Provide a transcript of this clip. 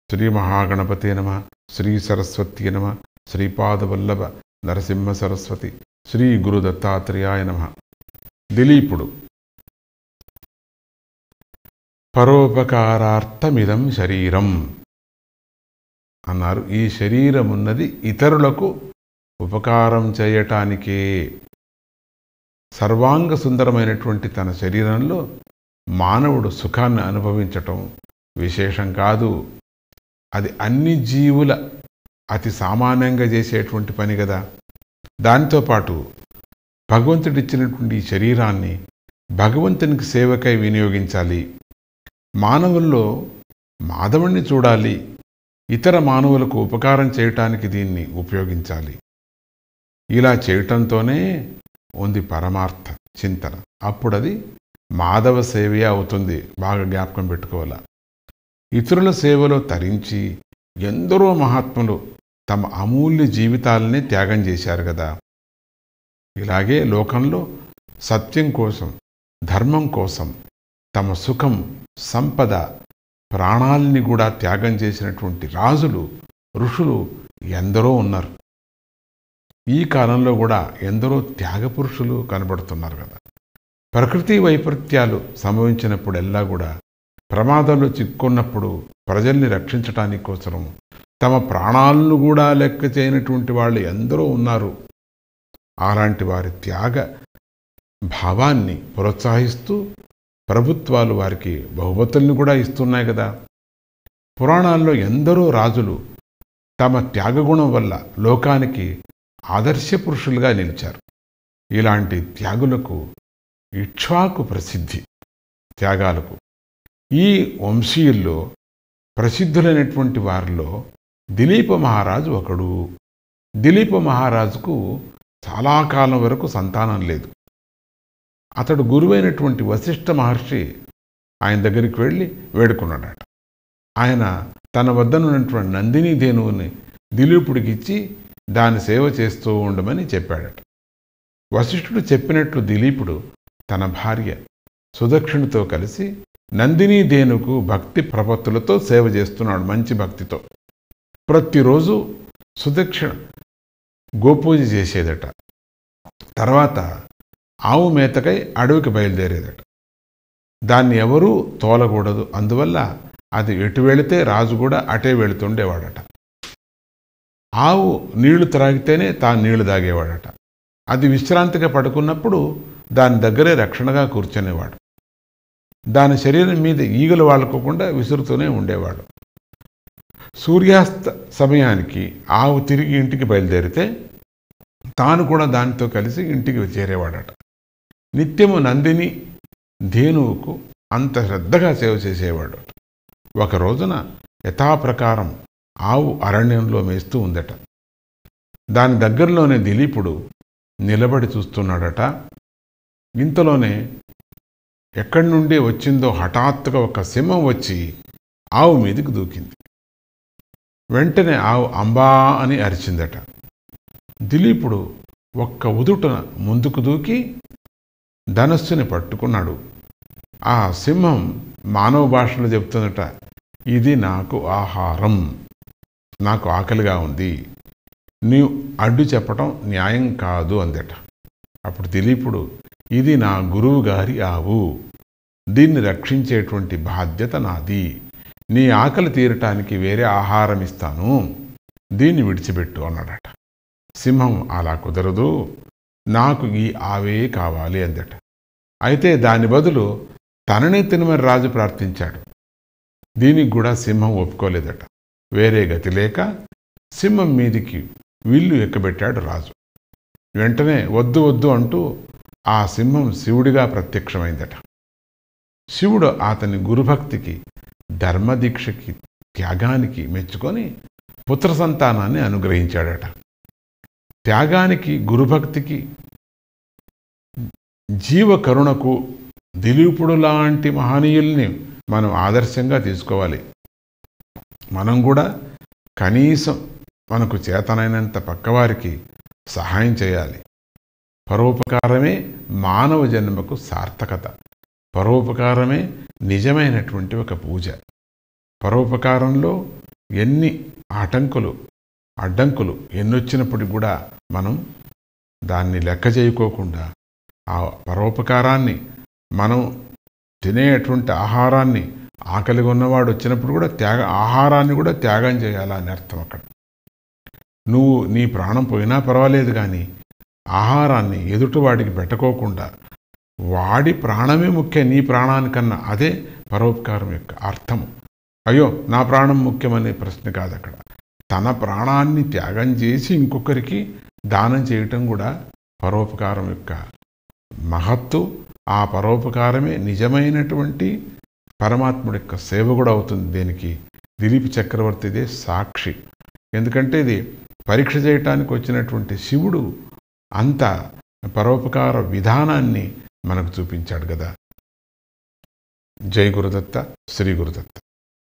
శ్రీ మహాగణపతే నమ శ్రీ సరస్వతి నమ శ్రీపాదవల్లభ నరసింహ సరస్వతి శ్రీ గురు దత్తాత్రేయాయ నమ దిలీపుడు పరోపకారార్థమిదం శరీరం అన్నారు ఈ శరీరం ఉన్నది ఇతరులకు ఉపకారం చేయటానికే సర్వాంగ సుందరమైనటువంటి తన శరీరంలో మానవుడు సుఖాన్ని అనుభవించటం విశేషం కాదు అది అన్ని జీవుల అతి సామాన్యంగా చేసేటువంటి పని కదా దానితో పాటు భగవంతుడిచ్చినటువంటి ఈ శరీరాన్ని భగవంతునికి సేవకై వినియోగించాలి మానవుల్లో మాధవుణ్ణి చూడాలి ఇతర మానవులకు ఉపకారం చేయటానికి దీన్ని ఉపయోగించాలి ఇలా చేయటంతోనే ఉంది పరమార్థ చింతన అప్పుడది మాధవ సేవే అవుతుంది బాగా జ్ఞాపకం పెట్టుకోవాలా ఇతరుల సేవలో తరించి ఎందరో మహాత్ములు తమ అమూల్య జీవితాలనే త్యాగం చేశారు కదా ఇలాగే లోకంలో సత్యం కోసం ధర్మం కోసం తమ సుఖం సంపద ప్రాణాలని కూడా త్యాగం చేసినటువంటి రాజులు ఋషులు ఎందరో ఉన్నారు ఈ కాలంలో కూడా ఎందరో త్యాగ పురుషులు కనబడుతున్నారు కదా ప్రకృతి వైపరీత్యాలు సంభవించినప్పుడెల్లా కూడా ప్రమాదంలో చిక్కున్నప్పుడు ప్రజల్ని రక్షించటానికి కోసం తమ ప్రాణాలను కూడా లెక్క చేయనటువంటి వాళ్ళు ఎందరో ఉన్నారు అలాంటి వారి త్యాగ భావాన్ని ప్రోత్సహిస్తూ ప్రభుత్వాలు వారికి బహుమతుల్ని కూడా ఇస్తున్నాయి కదా పురాణాల్లో ఎందరో రాజులు తమ త్యాగగుణం వల్ల లోకానికి ఆదర్శ పురుషులుగా నిలిచారు ఇలాంటి త్యాగులకు ఇక్ష్వాకు ప్రసిద్ధి త్యాగాలకు ఈ వంశీయుల్లో ప్రసిద్ధులైనటువంటి వారిలో దిలీప మహారాజు ఒకడు దిలీప మహారాజుకు చాలా కాలం వరకు సంతానం లేదు అతడు గురువైనటువంటి వశిష్ఠ మహర్షి ఆయన దగ్గరికి వెళ్ళి వేడుకున్నాడట ఆయన తన వద్దనున్నటువంటి నందిని ధేనువుని దిలీపుడికి ఇచ్చి దాని సేవ చేస్తూ ఉండమని చెప్పాడట వశిష్ఠుడు చెప్పినట్లు దిలీపుడు తన భార్య సుదక్షిణతో కలిసి నందిని ధేనుకు భక్తి ప్రపత్తులతో సేవ చేస్తున్నాడు మంచి భక్తితో ప్రతిరోజు సుదక్షిణ గోపూజ చేసేదట తర్వాత ఆవు మేతకై అడవికి బయలుదేరేదట దాన్ని ఎవరూ తోలకూడదు అందువల్ల అది ఎటు వెళితే రాజు కూడా అటే వెళుతుండేవాడట ఆవు నీళ్లు త్రాగితేనే తాను నీళ్లు తాగేవాడట అది విశ్రాంతిగా పడుకున్నప్పుడు దాని దగ్గరే రక్షణగా కూర్చునేవాడు దాని శరీరం మీద ఈగలు వాళ్ళకోకుండా విసురుతూనే ఉండేవాడు సూర్యాస్త సమయానికి ఆవు తిరిగి ఇంటికి బయలుదేరితే తాను కూడా దానితో కలిసి ఇంటికి చేరేవాడట నిత్యము నందిని ధేనువుకు అంత శ్రద్ధగా సేవ చేసేవాడు ఒక రోజున యథాప్రకారం ఆవు అరణ్యంలో మేస్తూ ఉందట దాని దగ్గరలోనే దిలీపుడు నిలబడి చూస్తున్నాడట ఇంతలోనే ఎక్కడి నుండి వచ్చిందో హఠాత్తుగా ఒక సింహం వచ్చి ఆవు మీదకి దూకింది వెంటనే ఆవు అంబా అని అరిచిందట దిలీపుడు ఒక్క ఉదుటన ముందుకు దూకి ధనస్సుని పట్టుకున్నాడు ఆ సింహం మానవ భాషలో చెప్తుందట ఇది నాకు ఆహారం నాకు ఆకలిగా ఉంది నీవు అడ్డు చెప్పటం న్యాయం కాదు అందట అప్పుడు దిలీపుడు ఇది నా గురువు గారి ఆవు దీన్ని రక్షించేటువంటి బాధ్యత నాది నీ ఆకలి తీరటానికి వేరే ఆహారం ఇస్తాను దీన్ని విడిచిపెట్టు అన్నాడట సింహం అలా కుదరదు నాకు ఈ ఆవే కావాలి అందట అయితే దాని బదులు తననే తినమని రాజు ప్రార్థించాడు దీనికి కూడా సింహం ఒప్పుకోలేదట వేరే గతి లేక సింహం మీదికి విల్లు ఎక్కబెట్టాడు రాజు వెంటనే వద్దు వద్దు అంటూ ఆ సింహం శివుడిగా ప్రత్యక్షమైందట శివుడు అతని గురుభక్తికి ధర్మదీక్షకి త్యాగానికి మెచ్చుకొని పుత్ర సంతానాన్ని అనుగ్రహించాడట త్యాగానికి గురుభక్తికి జీవ కరుణకు దిలీపుడు లాంటి మహనీయుల్ని మనం ఆదర్శంగా తీసుకోవాలి మనం కూడా కనీసం మనకు చేతనైనంత పక్కవారికి సహాయం చేయాలి పరోపకారమే మానవ జన్మకు సార్థకత పరోపకారమే నిజమైనటువంటి ఒక పూజ పరోపకారంలో ఎన్ని ఆటంకులు అడ్డంకులు ఎన్నొచ్చినప్పటికి కూడా మనం దాన్ని లెక్క చేయకోకుండా ఆ పరోపకారాన్ని మనం తినేటువంటి ఆహారాన్ని ఆకలిగా ఉన్నవాడు వచ్చినప్పుడు కూడా త్యాగ ఆహారాన్ని కూడా త్యాగం చేయాలా అని అర్థం అక్కడ నువ్వు నీ ప్రాణం పోయినా పర్వాలేదు కానీ ఆహారాన్ని ఎదుటివాడికి పెట్టుకోకుండా వాడి ప్రాణమే ముఖ్యం నీ ప్రాణానికన్నా అదే పరోపకారం యొక్క అర్థము అయ్యో నా ప్రాణం ముఖ్యమనే ప్రశ్న కాదు అక్కడ తన ప్రాణాన్ని త్యాగం చేసి ఇంకొకరికి దానం చేయటం కూడా పరోపకారం యొక్క మహత్తు ఆ పరోపకారమే నిజమైనటువంటి పరమాత్ముడి యొక్క సేవ కూడా అవుతుంది దీనికి దిలీప్ చక్రవర్తిదే సాక్షి ఎందుకంటే ఇది పరీక్ష చేయటానికి వచ్చినటువంటి శివుడు అంత పరోపకార విధానాన్ని మనకు చూపించాడు కదా జై గురుదత్త శ్రీ గురుదత్త